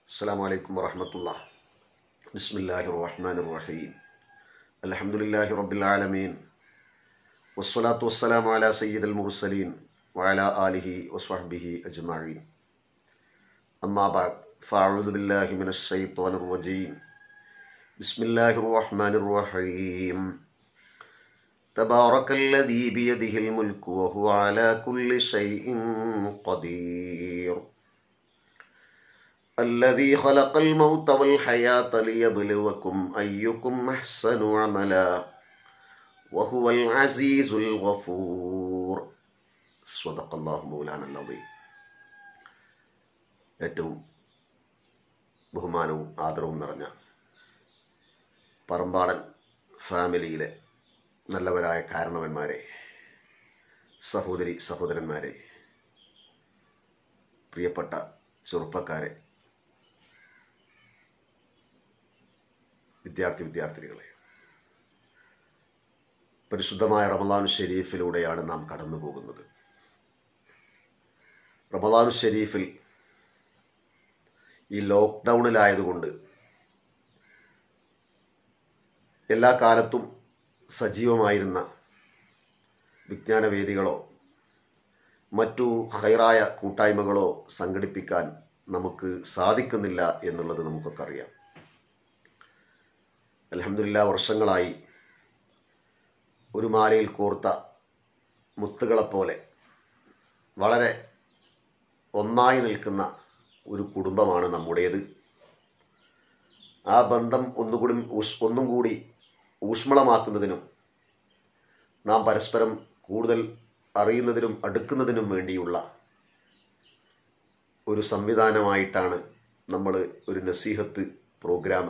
السلام عليكم ورحمة الله بسم الله الرحمن الرحيم الحمد لله رب العالمين والصلاة والسلام على سيد المرسلين وعلى آله وصحبه أجمعين أما بعد فأعوذ بالله من الشيطان الرجيم بسم الله الرحمن الرحيم تبارك الذي بيده الملك وهو على كل شيء قدير الذي خلق الموت والحياة ليبلوكم أيكم أحسن عملا وهو العزيز الغفور صدق الله مولانا العظيم ഏറ്റവും ബഹുമാനവും ആദരവും നിറഞ്ഞ പറമ്പാടൻ ഫാമിലിയിലെ നല്ലവരായ കാരണവന്മാരെ സഹോദരി സഹോദരന്മാരെ പ്രിയപ്പെട്ട ചെറുപ്പക്കാരെ വിദ്യാർത്ഥി വിദ്യാർത്ഥിനികളെ പരിശുദ്ധമായ റമദാൻ ഷെരീഫിലൂടെയാണ് നാം കടന്നു പോകുന്നത് റമദാൻ ഷെരീഫിൽ ഈ ലോക്ക്ഡൗണിലായതുകൊണ്ട് എല്ലാ കാലത്തും സജീവമായിരുന്ന വിജ്ഞാനവേദികളോ മറ്റു ഹൈറായ കൂട്ടായ്മകളോ സംഘടിപ്പിക്കാൻ നമുക്ക് സാധിക്കുന്നില്ല എന്നുള്ളത് നമുക്കൊക്കെ അറിയാം അലഹമില്ല വർഷങ്ങളായി ഒരു മാലയിൽ കോർത്ത മുത്തുകളെപ്പോലെ വളരെ ഒന്നായി നിൽക്കുന്ന ഒരു കുടുംബമാണ് നമ്മുടേത് ആ ബന്ധം ഒന്നുകൂടി ഊഷ് ഒന്നും കൂടി ഊഷ്മളമാക്കുന്നതിനും നാം പരസ്പരം കൂടുതൽ അറിയുന്നതിനും അടുക്കുന്നതിനും വേണ്ടിയുള്ള ഒരു സംവിധാനമായിട്ടാണ് നമ്മൾ ഒരു നസീഹത്ത് പ്രോഗ്രാം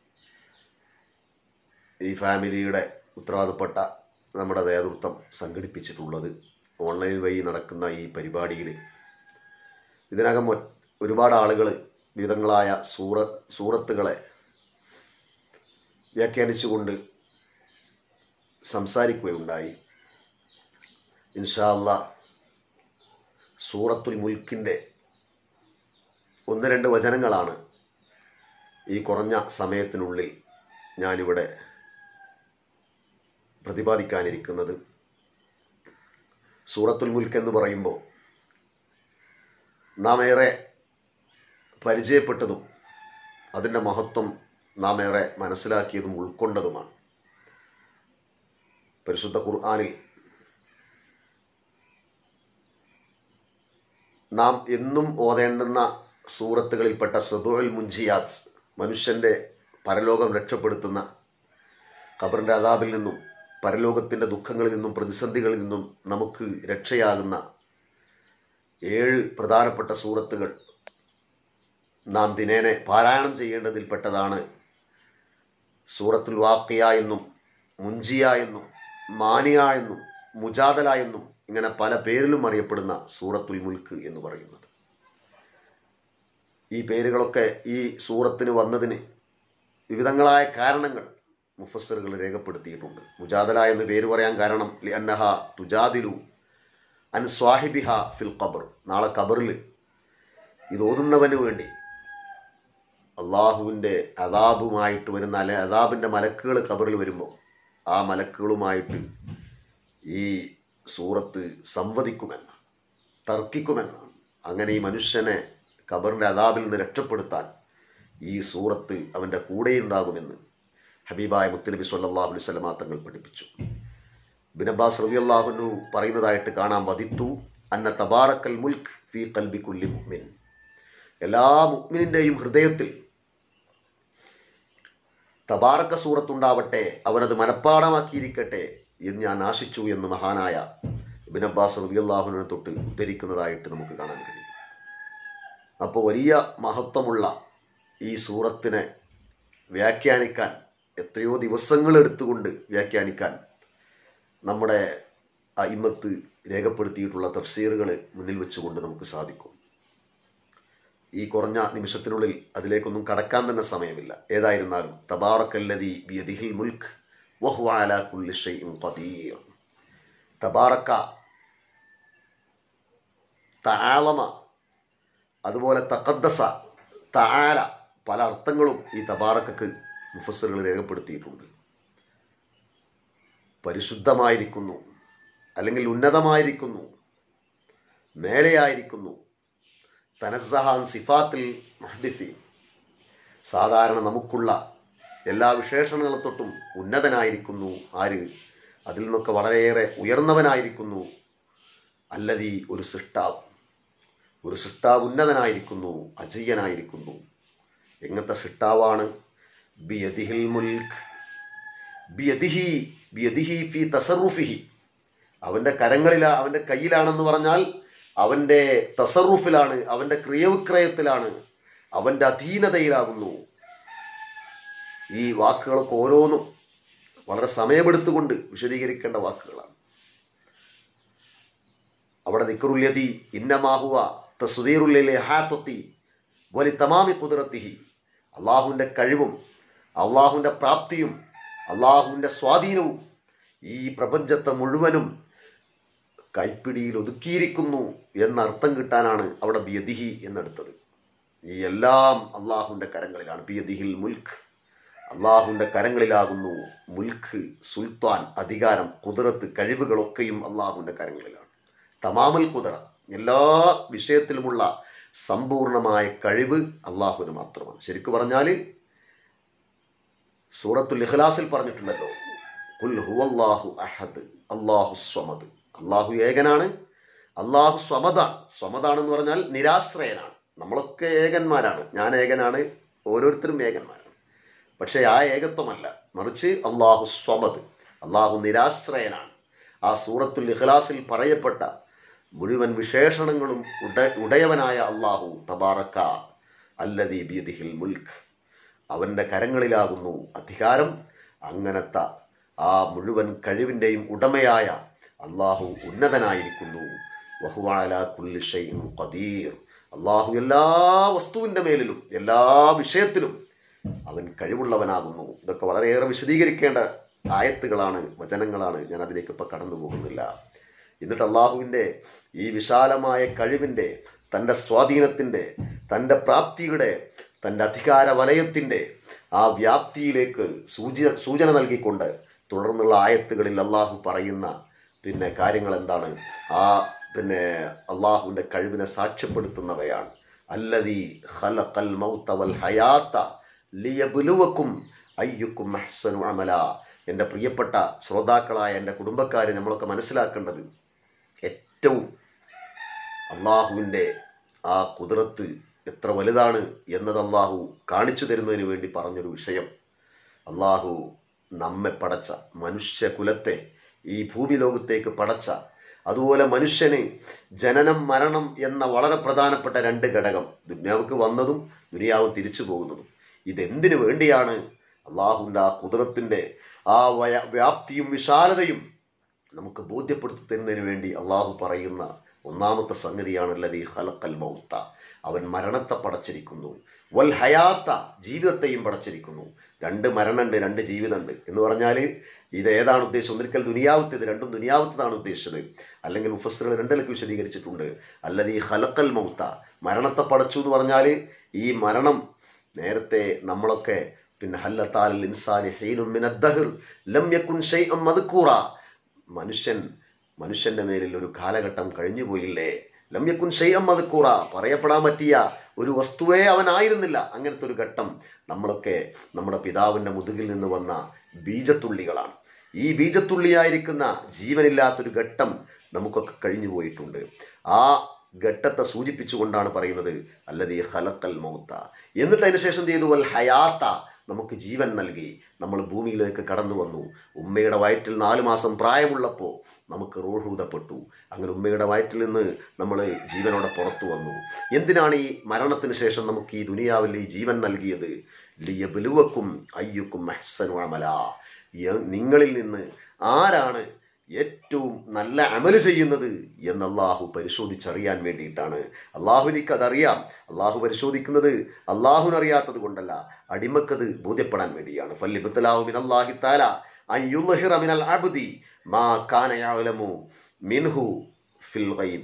ഈ ഫാമിലിയുടെ ഉത്തരവാദപ്പെട്ട നമ്മുടെ നേതൃത്വം സംഘടിപ്പിച്ചിട്ടുള്ളത് ഓൺലൈൻ വഴി നടക്കുന്ന ഈ പരിപാടിയിൽ ഇതിനകം ഒരുപാട് ആളുകൾ വിധങ്ങളായ സൂറ സൂറത്തുകളെ വ്യാഖ്യാനിച്ചുകൊണ്ട് സംസാരിക്കുകയുണ്ടായി ഇൻഷാല്ല സൂറത്തുൽ മുൽക്കിൻ്റെ ഒന്ന് രണ്ട് വചനങ്ങളാണ് ഈ കുറഞ്ഞ സമയത്തിനുള്ളിൽ ഞാനിവിടെ പ്രതിപാദിക്കാനിരിക്കുന്നത് സൂറത്തുൽ മുൽക്ക് എന്ന് പറയുമ്പോൾ നാം ഏറെ പരിചയപ്പെട്ടതും അതിൻ്റെ മഹത്വം നാം ഏറെ മനസ്സിലാക്കിയതും ഉൾക്കൊണ്ടതുമാണ് പരിശുദ്ധ ഖുർആാനിൽ നാം എന്നും ഓതേണ്ടുന്ന സൂറത്തുകളിൽപ്പെട്ട സദുൽ മുൻജിയാത്ത് മനുഷ്യൻ്റെ പരലോകം രക്ഷപ്പെടുത്തുന്ന ഖബറിൻ്റെ അതാബിൽ നിന്നും പരലോകത്തിൻ്റെ ദുഃഖങ്ങളിൽ നിന്നും പ്രതിസന്ധികളിൽ നിന്നും നമുക്ക് രക്ഷയാകുന്ന ഏഴ് പ്രധാനപ്പെട്ട സൂറത്തുകൾ നാം ദിനേനെ പാരായണം ചെയ്യേണ്ടതിൽപ്പെട്ടതാണ് സൂറത്തുൽ വാക്കിയ എന്നും മുഞ്ചിയ എന്നും മാനിയ എന്നും മുജാദല എന്നും ഇങ്ങനെ പല പേരിലും അറിയപ്പെടുന്ന സൂറത്തുൽ മുൽക്ക് എന്ന് പറയുന്നത് ഈ പേരുകളൊക്കെ ഈ സൂറത്തിന് വന്നതിന് വിവിധങ്ങളായ കാരണങ്ങൾ മുഫസറുകൾ രേഖപ്പെടുത്തിയിട്ടുണ്ട് മുജാദല എന്ന് പേര് പറയാൻ കാരണം അന്നഹ തുജാദിലു അൻ സ്വാഹിബിഹ ഫിൽ ഖബർ നാളെ ഖബറിൽ ഇത് ഓതുന്നവന് വേണ്ടി അള്ളാഹുവിൻ്റെ അതാബുമായിട്ട് വരുന്ന അല്ലെ അതാബിൻ്റെ മലക്കുകൾ ഖബറിൽ വരുമ്പോൾ ആ മലക്കുകളുമായിട്ട് ഈ സൂറത്ത് സംവദിക്കുമെന്ന് തർക്കിക്കുമെന്നാണ് അങ്ങനെ ഈ മനുഷ്യനെ ഖബറിൻ്റെ അതാബിൽ നിന്ന് രക്ഷപ്പെടുത്താൻ ഈ സൂറത്ത് അവൻ്റെ കൂടെയുണ്ടാകുമെന്ന് ഹബീബായ മുത്തനബി സല്ലാഹു അലൈഹി സ്വലമാ തങ്ങൾ പഠിപ്പിച്ചു ബിൻ അബ്ബാസ് റബി അള്ളാഹുനു പറയുന്നതായിട്ട് കാണാൻ വധിത്തു അന്ന തബാറക്കൽ മുൽക്ക് ഫി കൽബി കുല്ലി മുഅ്മിൻ എല്ലാ മുഅ്മിനിൻ്റെയും ഹൃദയത്തിൽ തബാറക്ക സൂറത്തുണ്ടാവട്ടെ അവനത് മനഃപ്പാടമാക്കിയിരിക്കട്ടെ എന്ന് ഞാൻ ആശിച്ചു എന്ന് മഹാനായ ബിൻ അബ്ബാസ് റബി അള്ളാഹുവിനെ തൊട്ട് ഉദ്ധരിക്കുന്നതായിട്ട് നമുക്ക് കാണാൻ കഴിയും അപ്പോൾ വലിയ മഹത്വമുള്ള ഈ സൂറത്തിനെ വ്യാഖ്യാനിക്കാൻ എത്രയോ ദിവസങ്ങൾ എടുത്തുകൊണ്ട് വ്യാഖ്യാനിക്കാൻ നമ്മുടെ അയിമത്ത് രേഖപ്പെടുത്തിയിട്ടുള്ള തഫ്സീറുകൾ മുന്നിൽ വെച്ചുകൊണ്ട് നമുക്ക് സാധിക്കും ഈ കുറഞ്ഞ നിമിഷത്തിനുള്ളിൽ അതിലേക്കൊന്നും കടക്കാൻ തന്നെ സമയമില്ല ഏതായിരുന്നാലും തബാറക്കല്ലതി ബിയദിഹിൽ മുൽക്ക് വഹ്വാല കുല്ലി ഷൈഇൻ ഖദീർ തബാറക്ക തആലമ അതുപോലെ തഖദ്ദസ താല പല അർത്ഥങ്ങളും ഈ തബാറക്കക്ക് മുഫസറുകൾ രേഖപ്പെടുത്തിയിട്ടുണ്ട് പരിശുദ്ധമായിരിക്കുന്നു അല്ലെങ്കിൽ ഉന്നതമായിരിക്കുന്നു മേലെയായിരിക്കുന്നു തനസഹാൻ സിഫാത്തിൽ മഹദിസി സാധാരണ നമുക്കുള്ള എല്ലാ വിശേഷണങ്ങളെ തൊട്ടും ഉന്നതനായിരിക്കുന്നു ആര് അതിൽ നിന്നൊക്കെ വളരെയേറെ ഉയർന്നവനായിരിക്കുന്നു അല്ലതീ ഒരു സൃഷ്ടാവ് ഒരു സൃഷ്ടാവ് ഉന്നതനായിരിക്കുന്നു അജയ്യനായിരിക്കുന്നു എങ്ങനത്തെ സൃഷ്ടാവാണ് ബിയദിഹിൽ മുൽക്ക് ബിയദിഹി ബിയദിഹി ഫി തസറുഫിഹി അവൻ്റെ കരങ്ങളിലാ അവൻ്റെ കയ്യിലാണെന്ന് പറഞ്ഞാൽ അവൻ്റെ തസറുഫിലാണ് അവൻ്റെ ക്രിയവിക്രയത്തിലാണ് അവൻ്റെ അധീനതയിലാകുന്നു ഈ വാക്കുകളൊക്കെ ഓരോന്നും വളരെ സമയമെടുത്തുകൊണ്ട് വിശദീകരിക്കേണ്ട വാക്കുകളാണ് അവിടെ നിക്കറുല്യതി ഇന്നമാഹുവ തസ്വീറുല്ലെ ഹാത്വത്തി വലി തമാമി കുതിരത്തിഹി അള്ളാഹുവിൻ്റെ കഴിവും അള്ളാഹുവിൻ്റെ പ്രാപ്തിയും അള്ളാഹുവിൻ്റെ സ്വാധീനവും ഈ പ്രപഞ്ചത്തെ മുഴുവനും കൈപ്പിടിയിൽ ഒതുക്കിയിരിക്കുന്നു എന്നർത്ഥം കിട്ടാനാണ് അവിടെ ബിയദിഹി എന്നെടുത്തത് ഈ എല്ലാം അള്ളാഹുവിൻ്റെ കരങ്ങളിലാണ് ബിയദിഹിൽ മുൽക്ക് അള്ളാഹുവിൻ്റെ കരങ്ങളിലാകുന്നു മുൽക്ക് സുൽത്താൻ അധികാരം കുതിരത്ത് കഴിവുകളൊക്കെയും അള്ളാഹുവിൻ്റെ കരങ്ങളിലാണ് തമാമൽ കുതിര എല്ലാ വിഷയത്തിലുമുള്ള സമ്പൂർണമായ കഴിവ് അള്ളാഹുവിന് മാത്രമാണ് ശരിക്കു പറഞ്ഞാൽ സൂറത്തുൽ ഇഖ്ലാസിൽ പറഞ്ഞിട്ടുണ്ടല്ലോ കുൽ ഹുവല്ലാഹു അഹദ് അള്ളാഹു സ്വമദ് അള്ളാഹു ഏകനാണ് അള്ളാഹു സ്വമദാണ് സ്വമദാണെന്ന് പറഞ്ഞാൽ നിരാശ്രയനാണ് നമ്മളൊക്കെ ഏകന്മാരാണ് ഞാൻ ഏകനാണ് ഓരോരുത്തരും ഏകന്മാരാണ് പക്ഷേ ആ ഏകത്വമല്ല മറിച്ച് അള്ളാഹു സ്വമദ് അള്ളാഹു നിരാശ്രയനാണ് ആ സൂറത്തുൽ ഇഖ്ലാസിൽ പറയപ്പെട്ട മുഴുവൻ വിശേഷണങ്ങളും ഉട ഉടയവനായ അള്ളാഹു തബാറക്ക അല്ലദീ ബിയദിഹിൽ മുൽക്ക് അവൻ്റെ കരങ്ങളിലാകുന്നു അധികാരം അങ്ങനത്തെ ആ മുഴുവൻ കഴിവിൻ്റെയും ഉടമയായ അള്ളാഹു ഉന്നതനായിരിക്കുന്നു വഹുവാല കുല്ലി ഷൈഇൻ ഖദീർ അള്ളാഹു എല്ലാ വസ്തുവിൻ്റെ മേലിലും എല്ലാ വിഷയത്തിലും അവൻ കഴിവുള്ളവനാകുന്നു ഇതൊക്കെ വളരെയേറെ വിശദീകരിക്കേണ്ട ആയത്തുകളാണ് വചനങ്ങളാണ് ഞാൻ അതിലേക്ക് ഇപ്പം കടന്നു പോകുന്നില്ല എന്നിട്ട് അള്ളാഹുവിൻ്റെ ഈ വിശാലമായ കഴിവിൻ്റെ തൻ്റെ സ്വാധീനത്തിൻ്റെ തൻ്റെ പ്രാപ്തിയുടെ തൻ്റെ അധികാര വലയത്തിൻ്റെ ആ വ്യാപ്തിയിലേക്ക് സൂചന സൂചന നൽകിക്കൊണ്ട് തുടർന്നുള്ള ആയത്തുകളിൽ അള്ളാഹു പറയുന്ന പിന്നെ കാര്യങ്ങൾ എന്താണ് ആ പിന്നെ അള്ളാഹുവിൻ്റെ കഴിവിനെ സാക്ഷ്യപ്പെടുത്തുന്നവയാണ് അല്ലതീ ഖലഖൽ മൗത വൽ ഹയാത്ത ലിയബ്ലുവക്കും അയ്യുക്കും അഹ്സനു അമല എൻ്റെ പ്രിയപ്പെട്ട ശ്രോതാക്കളായ എൻ്റെ കുടുംബക്കാരെ നമ്മളൊക്കെ മനസ്സിലാക്കേണ്ടത് ഏറ്റവും അള്ളാഹുവിൻ്റെ ആ കുതിരത്ത് എത്ര വലുതാണ് എന്നത് അള്ളാഹു കാണിച്ചു തരുന്നതിന് വേണ്ടി പറഞ്ഞൊരു വിഷയം അള്ളാഹു നമ്മെ പടച്ച മനുഷ്യകുലത്തെ ഈ ഭൂമി ലോകത്തേക്ക് പടച്ച അതുപോലെ മനുഷ്യന് ജനനം മരണം എന്ന വളരെ പ്രധാനപ്പെട്ട രണ്ട് ഘടകം ദുന്യാവുക്ക് വന്നതും ദുനിയാവും തിരിച്ചു പോകുന്നതും ഇതെന്തിനു വേണ്ടിയാണ് അള്ളാഹുവിൻ്റെ ആ കുതിരത്തിൻ്റെ ആ വയ വ്യാപ്തിയും വിശാലതയും നമുക്ക് ബോധ്യപ്പെടുത്തി തരുന്നതിന് വേണ്ടി അള്ളാഹു പറയുന്ന ഒന്നാമത്തെ സംഗതിയാണല്ലത് ഈ ഹലക്കൽ മൗത്ത അവൻ മരണത്തെ പടച്ചിരിക്കുന്നു വൽ ഹയാത്ത ജീവിതത്തെയും പടച്ചിരിക്കുന്നു രണ്ട് മരണമുണ്ട് രണ്ട് ജീവിതമുണ്ട് എന്ന് പറഞ്ഞാൽ ഇത് ഏതാണ് ഉദ്ദേശം ഒന്നിരിക്കൽ ദുനിയാവത്തേത് രണ്ടും ദുനിയാവത്തതാണ് ഉദ്ദേശിച്ചത് അല്ലെങ്കിൽ മുഫസ്സുകൾ രണ്ടിലൊക്കെ വിശദീകരിച്ചിട്ടുണ്ട് അല്ലത് ഈ ഹലക്കൽ മൗത്ത മരണത്തെ പടച്ചു എന്ന് പറഞ്ഞാൽ ഈ മരണം നേരത്തെ നമ്മളൊക്കെ പിന്നെ ഹല്ലത്താൽ ഇൻസാനി ഹീനും മിനദ്ദഹിർ ലം യക്കുൻ ഷൈഅം മദ്കൂറ മനുഷ്യൻ മനുഷ്യന്റെ മേലിൽ ഒരു കാലഘട്ടം കഴിഞ്ഞുപോയില്ലേ ലമ്യക്കുൻ ഷെയ്യം മതക്കൂറ പറയപ്പെടാൻ പറ്റിയ ഒരു വസ്തുവേ അവനായിരുന്നില്ല അങ്ങനത്തെ ഒരു ഘട്ടം നമ്മളൊക്കെ നമ്മുടെ പിതാവിൻ്റെ മുതുകിൽ നിന്ന് വന്ന ബീജത്തുള്ളികളാണ് ഈ ബീജത്തുള്ളിയായിരിക്കുന്ന ജീവനില്ലാത്തൊരു ഘട്ടം നമുക്കൊക്കെ കഴിഞ്ഞു പോയിട്ടുണ്ട് ആ ഘട്ടത്തെ സൂചിപ്പിച്ചുകൊണ്ടാണ് പറയുന്നത് അല്ലത് ഈ ഹലക്കൽ മൗത്ത എന്നിട്ട് അതിന് ശേഷം ചെയ്തു വൽ ഹയാത്ത നമുക്ക് ജീവൻ നൽകി നമ്മൾ ഭൂമിയിലേക്ക് കടന്നു വന്നു ഉമ്മയുടെ വയറ്റിൽ നാല് മാസം പ്രായമുള്ളപ്പോൾ നമുക്ക് റോഹൂതപ്പെട്ടു അങ്ങനെ ഉമ്മയുടെ വയറ്റിൽ നിന്ന് നമ്മൾ ജീവനോടെ പുറത്തു വന്നു എന്തിനാണ് ഈ മരണത്തിന് ശേഷം നമുക്ക് ഈ ദുനിയാവിൽ ഈ ജീവൻ നൽകിയത് ലിയബലുവക്കും അയ്യുക്കും മെഹ്സനു അമല നിങ്ങളിൽ നിന്ന് ആരാണ് ഏറ്റവും നല്ല അമല് ചെയ്യുന്നത് എന്ന് അള്ളാഹു പരിശോധിച്ചറിയാൻ വേണ്ടിയിട്ടാണ് അള്ളാഹുവിനിക്ക് അതറിയാം അള്ളാഹു പരിശോധിക്കുന്നത് അള്ളാഹുവിനറിയാത്തത് കൊണ്ടല്ല അടിമക്കത് ബോധ്യപ്പെടാൻ വേണ്ടിയാണ് ഫല്ലിബത്തലാഹുമിൻ അള്ളാഹി താല മിനൽ അബ്ദി മാ കാന യഅലമു മിൻഹു ഫിൽ ഗൈബ്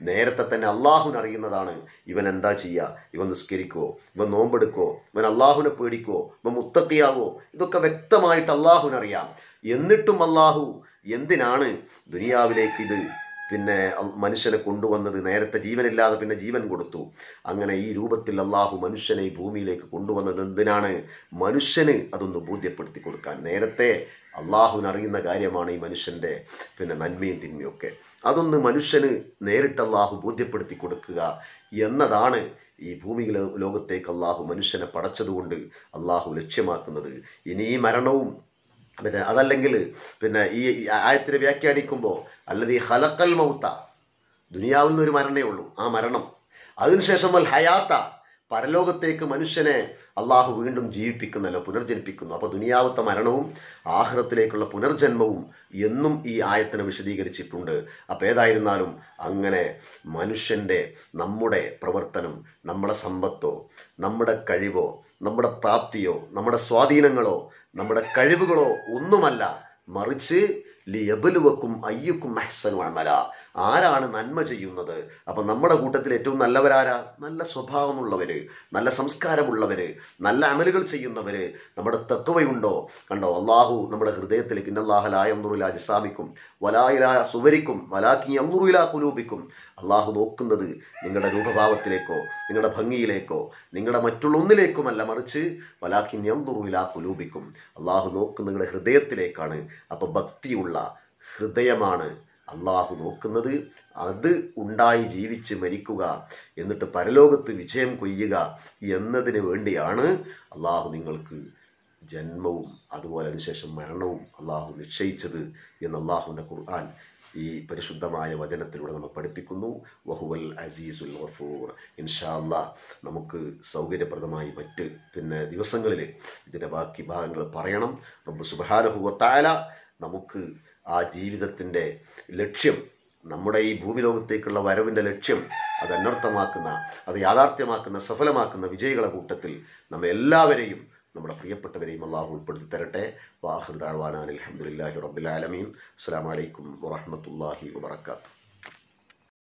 നേരത്തെ തന്നെ അള്ളാഹുവിന് അറിയുന്നതാണ് ഇവൻ എന്താ ചെയ്യുക ഇവൻ നിസ്കരിക്കോ ഇവൻ നോമ്പെടുക്കോ ഇവൻ അള്ളാഹുവിനെ പേടിക്കോ ഇവൻ മുത്തക്കിയാവോ ഇതൊക്കെ വ്യക്തമായിട്ട് അള്ളാഹുവിനറിയാം എന്നിട്ടും അള്ളാഹു എന്തിനാണ് ദുനിയാവിലേക്ക് ഇത് പിന്നെ അൽ- മനുഷ്യനെ കൊണ്ടുവന്നത് നേരത്തെ ജീവനില്ലാതെ പിന്നെ ജീവൻ കൊടുത്തു അങ്ങനെ ഈ രൂപത്തിൽ അള്ളാഹു മനുഷ്യനെ ഈ ഭൂമിയിലേക്ക് കൊണ്ടുവന്നത് എന്തിനാണ് മനുഷ്യന് അതൊന്ന് ബോധ്യപ്പെടുത്തി കൊടുക്കാൻ നേരത്തെ അള്ളാഹുവിന് അറിയുന്ന കാര്യമാണ് ഈ മനുഷ്യന്റെ പിന്നെ നന്മയും തിന്മയും ഒക്കെ അതൊന്ന് മനുഷ്യന് നേരിട്ട് അള്ളാഹു ബോധ്യപ്പെടുത്തി കൊടുക്കുക എന്നതാണ് ഈ ഭൂമി ലോ- ലോകത്തേക്ക് അള്ളാഹു മനുഷ്യനെ പടച്ചതുകൊണ്ട് അള്ളാഹു ലക്ഷ്യമാക്കുന്നത് ഇനി ഈ മരണവും പിന്നെ അതല്ലെങ്കിൽ പിന്നെ ഈ ആയത്തിനെ വ്യാഖ്യാനിക്കുമ്പോൾ അല്ലത് ഈ ഹലക്കൽ മൗത്ത ദുനിയാവിൽ നിന്ന് ഒരു മരണേ ഉള്ളൂ ആ മരണം അതിനുശേഷം വൽ ഹയാത്ത പരലോകത്തേക്ക് മനുഷ്യനെ അള്ളാഹു വീണ്ടും ജീവിപ്പിക്കുന്നല്ലോ പുനർജനിപ്പിക്കുന്നു അപ്പോൾ ദുനിയാവത്തെ മരണവും ആഹ്റത്തിലേക്കുള്ള പുനർജന്മവും എന്നും ഈ ആയത്തിനെ വിശദീകരിച്ചിട്ടുണ്ട് അപ്പോൾ ഏതായിരുന്നാലും അങ്ങനെ മനുഷ്യൻ്റെ നമ്മുടെ പ്രവർത്തനം നമ്മുടെ സമ്പത്തോ നമ്മുടെ കഴിവോ നമ്മുടെ പ്രാപ്തിയോ നമ്മുടെ സ്വാധീനങ്ങളോ നമ്മുടെ കഴിവുകളോ ഒന്നുമല്ല മറിച്ച് ലിയബലുവക്കും അയ്യുക്കും അഹ്സനു അമല ആരാണ് നന്മ ചെയ്യുന്നത് അപ്പൊ നമ്മുടെ കൂട്ടത്തിൽ ഏറ്റവും നല്ലവരാരാ നല്ല സ്വഭാവമുള്ളവര് നല്ല സംസ്കാരമുള്ളവര് നല്ല അമലുകൾ ചെയ്യുന്നവര് നമ്മുടെ തത്വയുണ്ടോ കണ്ടോ അള്ളാഹു നമ്മുടെ ഹൃദയത്തിലേക്ക് ഇന്നല്ലാഹലായുറുല ജിസാമിക്കും വലായില സുവരിക്കും വലാക്കി അമ്മുറുല കുലൂപിക്കും അള്ളാഹു നോക്കുന്നത് നിങ്ങളുടെ രൂപഭാവത്തിലേക്കോ നിങ്ങളുടെ ഭംഗിയിലേക്കോ നിങ്ങളുടെ മറ്റുള്ള ഒന്നിലേക്കുമല്ല മറിച്ച് വലാക്കി ഞന്തുറുല കുലൂപിക്കും അള്ളാഹു നോക്കുന്നത് നിങ്ങളുടെ ഹൃദയത്തിലേക്കാണ് അപ്പൊ ഭക്തിയുള്ള ഹൃദയമാണ് അള്ളാഹു നോക്കുന്നത് അത് ഉണ്ടായി ജീവിച്ച് മരിക്കുക എന്നിട്ട് പരലോകത്ത് വിജയം കൊയ്യുക എന്നതിന് വേണ്ടിയാണ് അള്ളാഹു നിങ്ങൾക്ക് ജന്മവും അതുപോലെ അതിനുശേഷം മരണവും അള്ളാഹു നിശ്ചയിച്ചത് എന്ന് അള്ളാഹുവിൻ്റെ ഖുർആൻ ഈ പരിശുദ്ധമായ വചനത്തിലൂടെ നമ്മൾ പഠിപ്പിക്കുന്നു വഹുവൽ അസീസുൽ ഗഫൂർ ഇൻഷാ അല്ലാ നമുക്ക് സൗകര്യപ്രദമായി മറ്റ് പിന്നെ ദിവസങ്ങളിൽ ഇതിൻ്റെ ബാക്കി ഭാഗങ്ങൾ പറയണം റബ്ബ് സുബാനഹുവ താല നമുക്ക് ആ ജീവിതത്തിൻ്റെ ലക്ഷ്യം നമ്മുടെ ഈ ഭൂമി ലോകത്തേക്കുള്ള വരവിൻ്റെ ലക്ഷ്യം അത് അനർത്ഥമാക്കുന്ന അത് യാഥാർത്ഥ്യമാക്കുന്ന സഫലമാക്കുന്ന വിജയികളെ കൂട്ടത്തിൽ നമ്മെ എല്ലാവരെയും നമ്മുടെ പ്രിയപ്പെട്ടവരെയും അള്ളാഹു ഉൾപ്പെടുത്തി തരട്ടെ വാഹുദാഴ്വാനാൻ അലഹമുല്ലാഹി റബ്ബുലാലമീൻ അസ്സാം വലൈക്കും വാഹമത്തല്ലാഹി വാത്തു